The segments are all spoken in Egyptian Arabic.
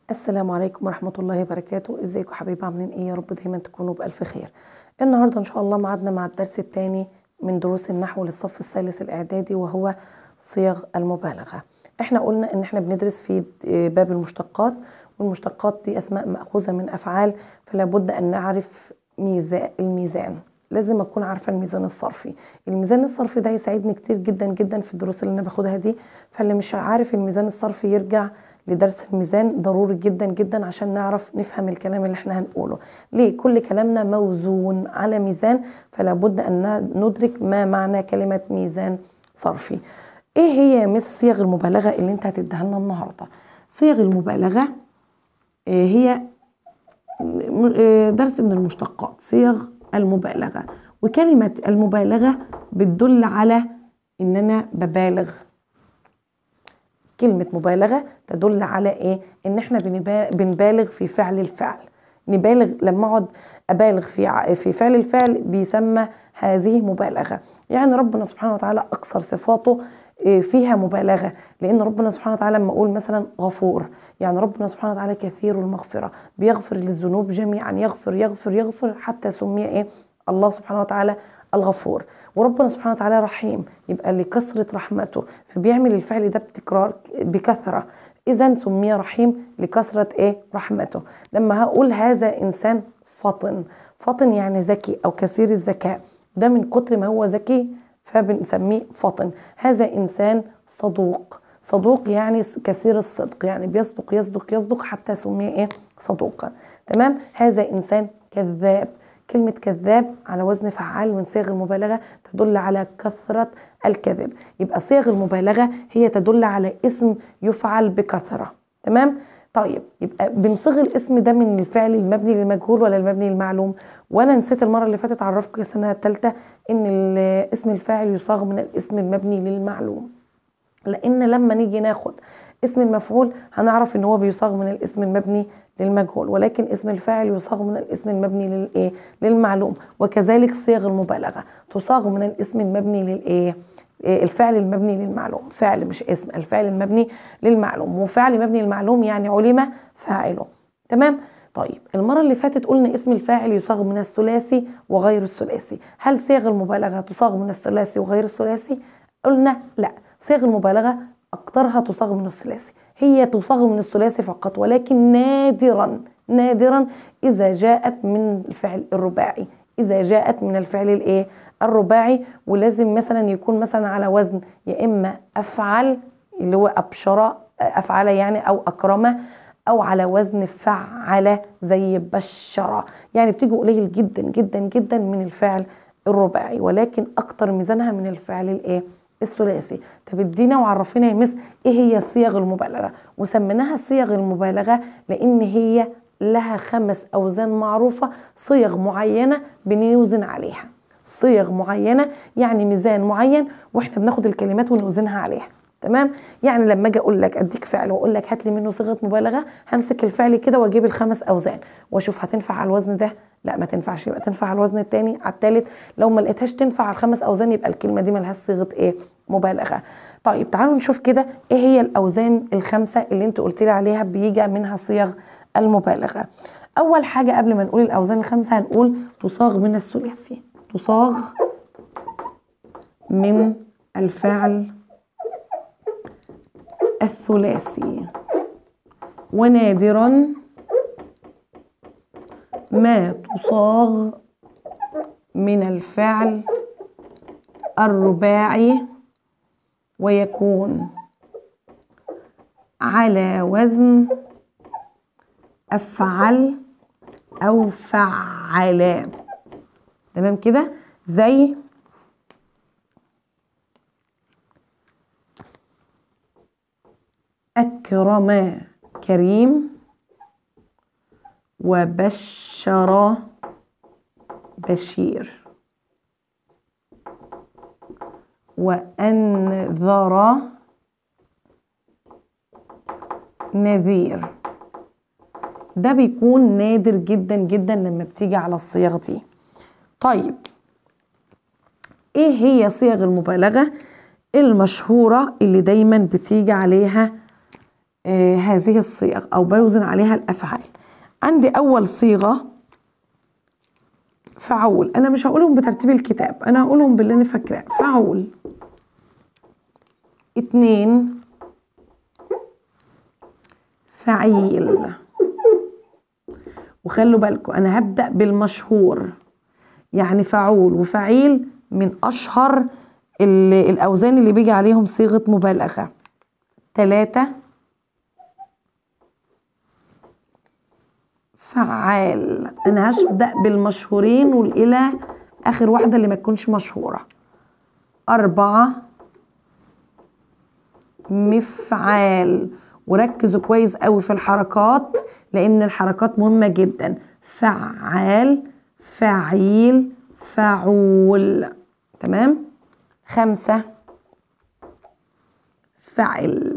السلام عليكم ورحمة الله وبركاته ازيكم حبايبي عاملين ايه يا رب دايما تكونوا بألف خير النهاردة ان شاء الله معادنا مع الدرس الثاني من دروس النحو للصف الثالث الاعدادي وهو صيغ المبالغة احنا قلنا ان احنا بندرس في باب المشتقات والمشتقات دي اسماء مأخوذة من افعال فلا بد ان نعرف ميزان الميزان لازم اكون عارفه الميزان الصرفي الميزان الصرفي ده يساعدني كتير جدا جدا في الدروس اللي انا باخدها دي فاللي مش عارف الميزان الصرفي يرجع لدرس الميزان ضروري جدا جدا عشان نعرف نفهم الكلام اللي احنا هنقوله ليه كل كلامنا موزون على ميزان فلا بد ان ندرك ما معنى كلمه ميزان صرفي ايه هي يا مس صيغ المبالغه اللي انت هتديها لنا النهارده صيغ المبالغه هي درس من المشتقات صيغ المبالغه وكلمه المبالغه بتدل على ان انا ببالغ كلمة مبالغة تدل على ايه ان احنا بنبالغ في فعل الفعل نبالغ لما اقعد ابالغ في في فعل الفعل بيسمى هذه مبالغة يعني ربنا سبحانه وتعالى اكثر صفاته فيها مبالغة لأن ربنا سبحانه وتعالى لما أقول مثلا غفور يعني ربنا سبحانه وتعالى كثير المغفرة بيغفر للذنوب جميعا يغفر يغفر يغفر حتى سمي إيه الله سبحانه وتعالى الغفور وربنا سبحانه وتعالى رحيم يبقى لكثرة رحمته فبيعمل الفعل ده بتكرار بكثرة إذا سمي رحيم لكثرة إيه رحمته لما هقول هذا إنسان فطن فطن يعني ذكي أو كثير الذكاء ده من كتر ما هو ذكي فبنسميه فطن هذا إنسان صدوق صدوق يعني كثير الصدق يعني بيصدق يصدق يصدق حتى سمي إيه صدوقا تمام هذا إنسان كذاب كلمة كذاب على وزن فعال من صيغ المبالغة تدل على كثرة الكذب يبقى صيغ المبالغة هي تدل على اسم يفعل بكثرة تمام طيب يبقى بنصيغ الاسم ده من الفعل المبني للمجهول ولا المبني للمعلوم وانا نسيت المره اللي فاتت اعرفكم السنه الثالثه ان اسم الفاعل يصاغ من الاسم المبني للمعلوم لان لما نيجي ناخد اسم المفعول هنعرف ان هو بيصاغ من الاسم المبني للمجهول ولكن اسم الفاعل يصاغ من الاسم المبني للايه للمعلوم وكذلك صيغ المبالغه تصاغ من الاسم المبني للايه الفعل المبني للمعلوم فعل مش اسم الفعل المبني للمعلوم وفعل مبني للمعلوم يعني علم فاعله تمام طيب المرة اللي فاتت قلنا اسم الفاعل يصاغ من الثلاثي وغير الثلاثي هل صيغ المبالغة تصاغ من الثلاثي وغير الثلاثي قلنا لا صيغ المبالغة أكثرها تصاغ من الثلاثي هي تصاغ من الثلاثي فقط ولكن نادرا نادرا إذا جاءت من الفعل الرباعي إذا جاءت من الفعل الإيه الرباعي ولازم مثلا يكون مثلا على وزن يا إما أفعل اللي هو أبشر أفعل يعني أو أكرمه أو على وزن فعل زي بشر يعني بتيجي قليل جدا جدا جدا من الفعل الرباعي ولكن أكتر ميزانها من الفعل الإيه الثلاثي طب ادينا وعرفينا يا مس ايه هي صيغ المبالغه وسميناها صيغ المبالغه لان هي لها خمس اوزان معروفه صيغ معينه بنوزن عليها صيغ معينه يعني ميزان معين واحنا بناخد الكلمات ونوزنها عليها تمام يعني لما اجي اقول لك اديك فعل واقول لك هات لي منه صيغه مبالغه همسك الفعل كده واجيب الخمس اوزان واشوف هتنفع على الوزن ده لا ما تنفعش يبقى تنفع على الوزن الثاني على الثالث لو ما لقيتهاش تنفع على الخمس اوزان يبقى الكلمه دي ملهاش صيغه ايه مبالغه طيب تعالوا نشوف كده ايه هي الاوزان الخمسه اللي انت قلت لي عليها بيجي منها صيغ المبالغه اول حاجه قبل ما نقول الاوزان الخمسه هنقول تصاغ من الثلاثي تصاغ من الفعل الثلاثي ونادرا ما تصاغ من الفعل الرباعي ويكون على وزن افعل او فعلا تمام كده زي أكرم كريم وبشر بشير وأنذر نذير ده بيكون نادر جدا جدا لما بتيجي على الصيغ دي طيب ايه هي صيغ المبالغة المشهورة اللي دايما بتيجي عليها آه هذه الصيغ او بوزن عليها الافعال عندي اول صيغه فعول انا مش هقولهم بترتيب الكتاب انا هقولهم باللي انا فاكراه فعول اتنين فعيل وخلوا بالكم انا هبدا بالمشهور يعني فعول وفعيل من اشهر الاوزان اللي بيجي عليهم صيغه مبالغه تلاتة فعال انا هبدا بالمشهورين والى اخر واحده اللي ما تكونش مشهوره أربعة مفعال وركزوا كويس قوي في الحركات لان الحركات مهمه جدا فعال فعيل فعول تمام خمسة فعل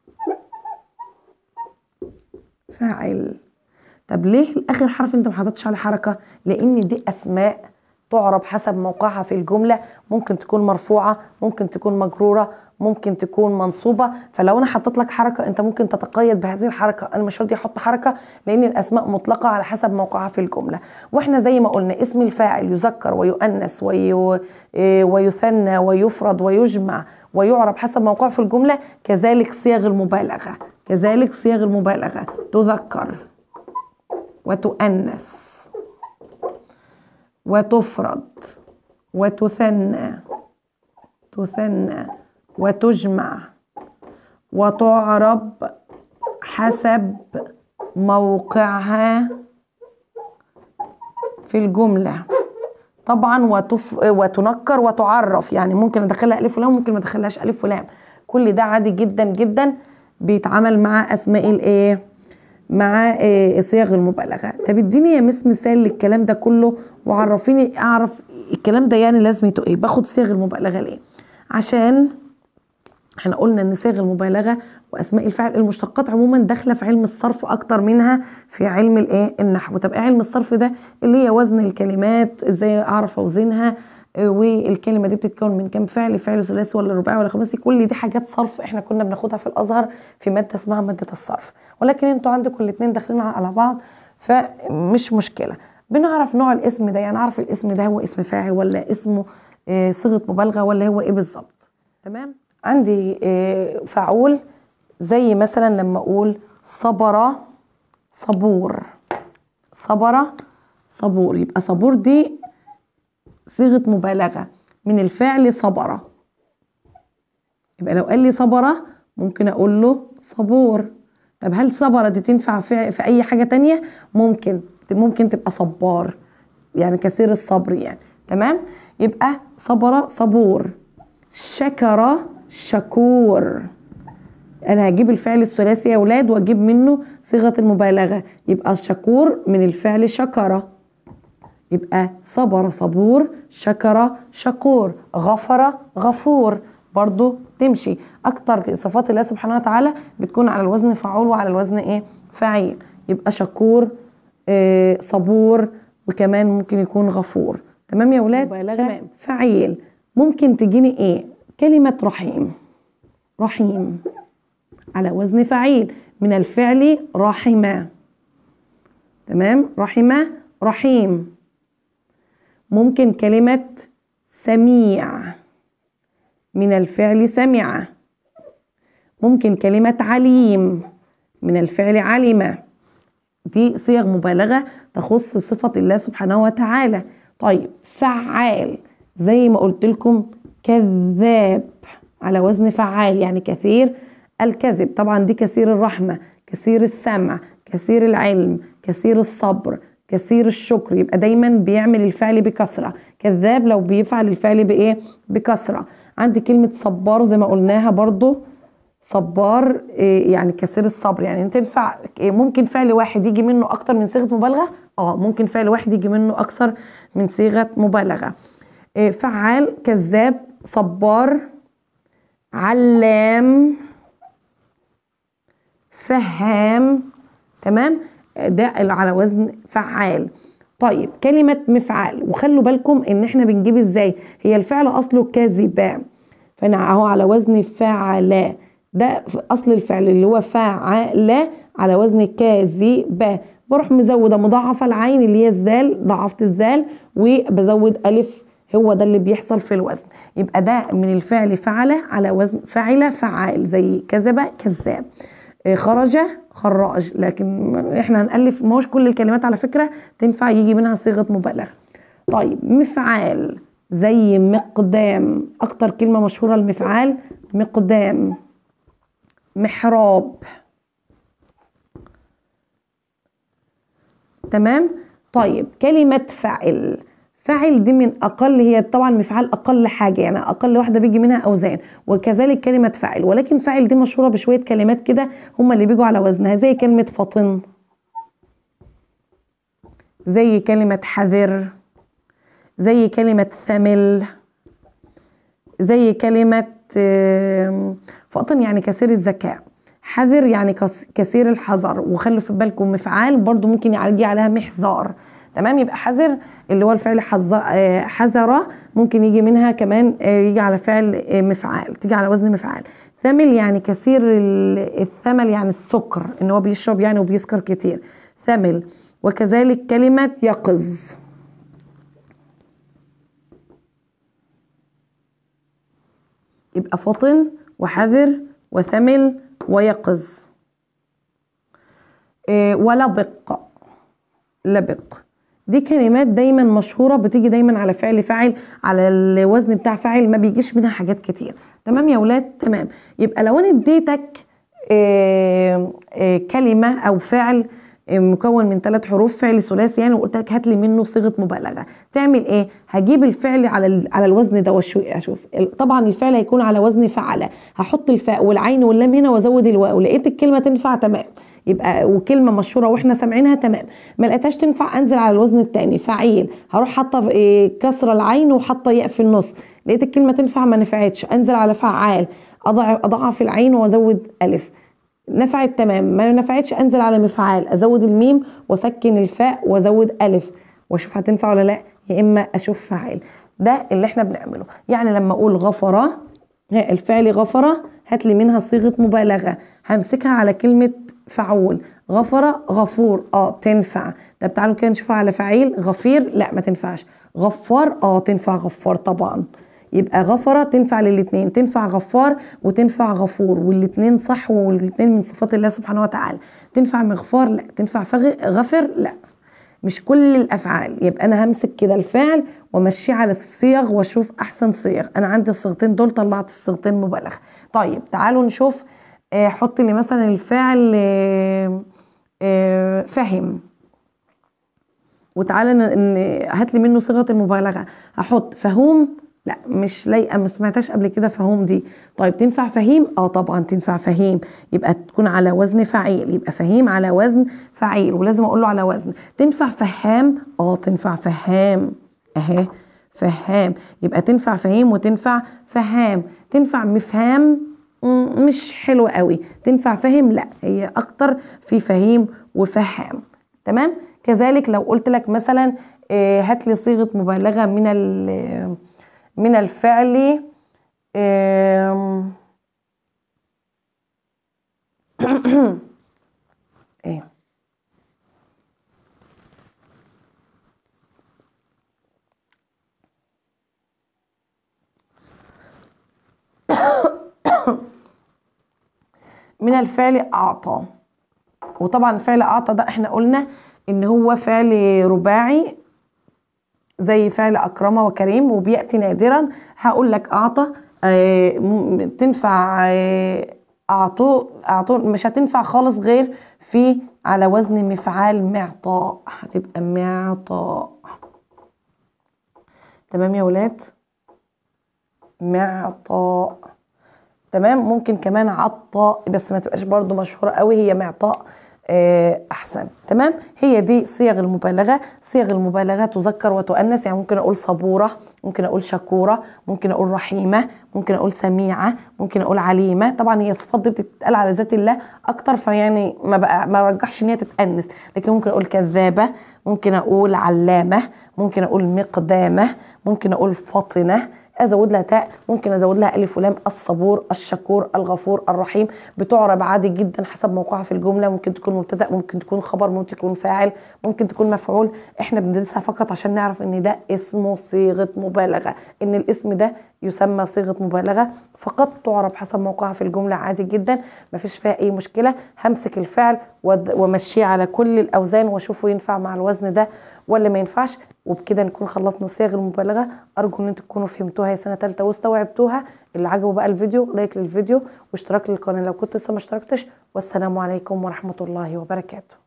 فعل طب ليه اخر حرف انت ما حطيتش عليه حركه لان دي اسماء تعرب حسب موقعها في الجمله ممكن تكون مرفوعه ممكن تكون مجروره ممكن تكون منصوبه فلو انا حطيت لك حركه انت ممكن تتقيد بهذه الحركه انا مش راضي احط حركه لان الاسماء مطلقه على حسب موقعها في الجمله واحنا زي ما قلنا اسم الفاعل يذكر ويؤنث وي... ويثنى ويفرد ويجمع ويعرب حسب موقعه في الجمله كذلك صيغ المبالغه كذلك صيغ المبالغه تذكر وتؤنث وتفرد وتثنى تثنى وتجمع وتعرب حسب موقعها في الجملة طبعا وتف... وتنكر وتعرف يعني ممكن ادخلها الف ولام ممكن ما ادخلهاش الف ولام كل ده عادي جدا جدا بيتعامل مع اسماء الايه مع إيه صيغ المبالغه طب اديني يا مس مثال للكلام ده كله وعرفيني اعرف الكلام ده يعني لازمته ايه باخد صيغ المبالغه ليه عشان احنا قلنا ان صيغ المبالغه واسماء الفعل المشتقات عموما داخله في علم الصرف اكتر منها في علم الايه النحو طب ايه علم الصرف ده اللي هي وزن الكلمات ازاي اعرف اوزنها والكلمه دي بتتكون من كام فعل فعل ثلاثي ولا رباعي ولا خماسي كل دي حاجات صرف احنا كنا بناخدها في الازهر في ماده اسمها ماده الصرف ولكن انتوا عندكم الاثنين داخلين على بعض فمش مشكله بنعرف نوع الاسم ده يعني اعرف الاسم ده هو اسم فاعل ولا اسمه صيغه مبالغه ولا هو ايه بالظبط تمام عندي فعول زي مثلا لما اقول صبر صبور صبر صبور يبقى صبور دي صيغه مبالغه من الفعل صبر يبقى لو قال لي صبر ممكن اقول له صبور طب هل صبر دي تنفع في, في اي حاجه تانية ممكن ممكن تبقى صبار يعني كثير الصبر يعني تمام يبقى صبر صبور شكر شكور انا هجيب الفعل الثلاثي يا اولاد واجيب منه صيغه المبالغه يبقى شكور من الفعل شكر يبقى صبر صبور شكر شكور غفر غفور برضو تمشي اكتر صفات الله سبحانه وتعالى بتكون على الوزن فعول وعلى الوزن ايه فعيل يبقى شكور آه صبور وكمان ممكن يكون غفور تمام يا اولاد تمام فعيل ممكن تجيني ايه كلمه رحيم رحيم على وزن فعيل من الفعل رحمة تمام رحمة رحيم ممكن كلمة سميع من الفعل سمع ممكن كلمة عليم من الفعل علم دي صيغ مبالغة تخص صفة الله سبحانه وتعالى طيب فعال زي ما قلت لكم كذاب على وزن فعال يعني كثير الكذب طبعا دي كثير الرحمة كثير السمع كثير العلم كثير الصبر كثير الشكر يبقى دايما بيعمل الفعل بكثرة كذاب لو بيفعل الفعل بايه بكثرة عندي كلمة صبار زي ما قلناها برضو صبار إيه يعني كثير الصبر يعني تنفع إيه ممكن فعل واحد يجي منه اكتر من صيغه مبالغه اه ممكن فعل واحد يجي منه اكثر من صيغه مبالغه إيه فعال كذاب صبار علام فهام تمام ده على وزن فعال طيب كلمة مفعال وخلوا بالكم ان احنا بنجيب ازاي هي الفعل اصله كذبا فانا اهو على وزن فعل ده اصل الفعل اللي هو فعل على وزن كاذب بروح مزوده مضاعفه العين اللي هي الزال ضعفت الزال وبزود الف هو ده اللي بيحصل في الوزن يبقى ده من الفعل فعل على وزن فعل فعال زي كذب كذاب خرج خراج لكن احنا هنألف ما هوش كل الكلمات على فكرة تنفع يجي منها صيغة مبالغة طيب مفعال زي مقدام اكتر كلمة مشهورة المفعال مقدام محراب تمام طيب كلمة فعل فاعل دي من اقل هي طبعا مفعال اقل حاجه يعني اقل واحده بيجي منها اوزان وكذلك كلمه فاعل ولكن فاعل دي مشهوره بشويه كلمات كده هما اللي بيجوا على وزنها زي كلمه فطن زي كلمه حذر زي كلمه ثمل زي كلمه فطن يعني كثير الذكاء حذر يعني كثير الحذر وخلوا في بالكم مفعال برضو ممكن يجي عليها محذار تمام يبقى حذر اللي هو الفعل حذر ممكن يجي منها كمان يجي على فعل مفعال تيجي على وزن مفعال ثمل يعني كثير الثمل يعني السكر ان هو بيشرب يعني وبيسكر كتير ثمل وكذلك كلمة يقظ يبقى فطن وحذر وثمل ويقظ ولبق لبق دي كلمات دايما مشهوره بتيجي دايما على فعل فاعل على الوزن بتاع فاعل ما بيجيش منها حاجات كتير تمام يا ولاد تمام يبقى لو انا اديتك كلمه او فعل مكون من ثلاث حروف فعل ثلاثي يعني وقلت لك هات لي منه صيغه مبالغه تعمل ايه هجيب الفعل على على الوزن ده واشوف طبعا الفعل هيكون على وزن فعل هحط الفاء والعين واللام هنا وازود الواو لقيت الكلمه تنفع تمام يبقى وكلمه مشهوره واحنا سامعينها تمام ما لقيتهاش تنفع انزل على الوزن الثاني فعيل هروح حاطه كسر العين وحاطه ياء في النص لقيت الكلمه تنفع ما نفعتش انزل على فعال اضعف اضعف العين وازود الف نفعت تمام ما نفعتش انزل على مفعال ازود الميم واسكن الفاء وازود الف واشوف هتنفع ولا لا يا اما اشوف فاعل ده اللي احنا بنعمله يعني لما اقول غفر الفعل غفر هات لي منها صيغه مبالغه همسكها على كلمه فعول غفر غفور اه تنفع طب تعالوا كده نشوفها على فعيل غفير لا ما تنفعش غفار اه تنفع غفار طبعا يبقى غفرة تنفع للاتنين تنفع غفار وتنفع غفور والاتنين صح والاتنين من صفات الله سبحانه وتعالى تنفع مغفار لا تنفع غفر لا مش كل الافعال يبقى انا همسك كده الفعل وامشيه على الصيغ واشوف احسن صيغ انا عندي الصيغتين دول طلعت الصيغتين مبالغه طيب تعالوا نشوف حط لي مثلا الفعل فهم وتعالى هات لي منه صيغه المبالغه هحط فهوم لا مش لايقه ما سمعتهاش قبل كده فهوم دي طيب تنفع فهيم اه طبعا تنفع فهيم يبقى تكون على وزن فعيل يبقى فهيم على وزن فعيل ولازم اقول له على وزن تنفع فهام اه تنفع فهام اهي فهام يبقى تنفع فهيم وتنفع فهام تنفع مفهام مش حلوة قوي تنفع فهم لا هي اكتر في فهيم وفهام تمام كذلك لو قلت لك مثلا هات لي صيغه مبالغه من من الفعل ايه من الفعل اعطى وطبعا فعل اعطى ده احنا قلنا ان هو فعل رباعي زي فعل اكرم وكريم وبياتي نادرا هقول لك اعطى آه تنفع آه اعطوا اعطوا مش هتنفع خالص غير في على وزن مفعال معطاء هتبقى معطاء تمام يا ولاد معطاء تمام ممكن كمان عطاء بس ما تبقاش برضو مشهورة قوي هي معطاء احسن تمام هي دي صيغ المبالغه صيغ المبالغه تذكر وتؤنث يعني ممكن اقول صبوره ممكن اقول شكوره ممكن اقول رحيمه ممكن اقول سميعه ممكن اقول عليمه طبعا هي الصفات دي بتتقال على ذات الله اكتر فيعني ما بقى ما رجحش ان هي تتأنث لكن ممكن اقول كذابه ممكن اقول علامه ممكن اقول مقدامه ممكن اقول فطنه ازود لها تاء ممكن ازود لها الف ولام الصبور الشكور الغفور الرحيم بتعرب عادي جدا حسب موقعها في الجمله ممكن تكون مبتدا ممكن تكون خبر ممكن تكون فاعل ممكن تكون مفعول احنا بندرسها فقط عشان نعرف ان ده اسمه صيغه مبالغه ان الاسم ده يسمى صيغه مبالغه فقط تعرب حسب موقعها في الجمله عادي جدا مفيش فيها اي مشكله همسك الفعل وامشيه على كل الاوزان واشوفه ينفع مع الوزن ده ولا ما ينفعش وبكده نكون خلصنا صيغ المبالغه ارجو ان انتم تكونوا فهمتوها يا سنه ثالثه واستوعبتوها اللي عجبه بقى الفيديو لايك للفيديو واشتراك للقناه لو كنت لسه ما اشتركتش والسلام عليكم ورحمه الله وبركاته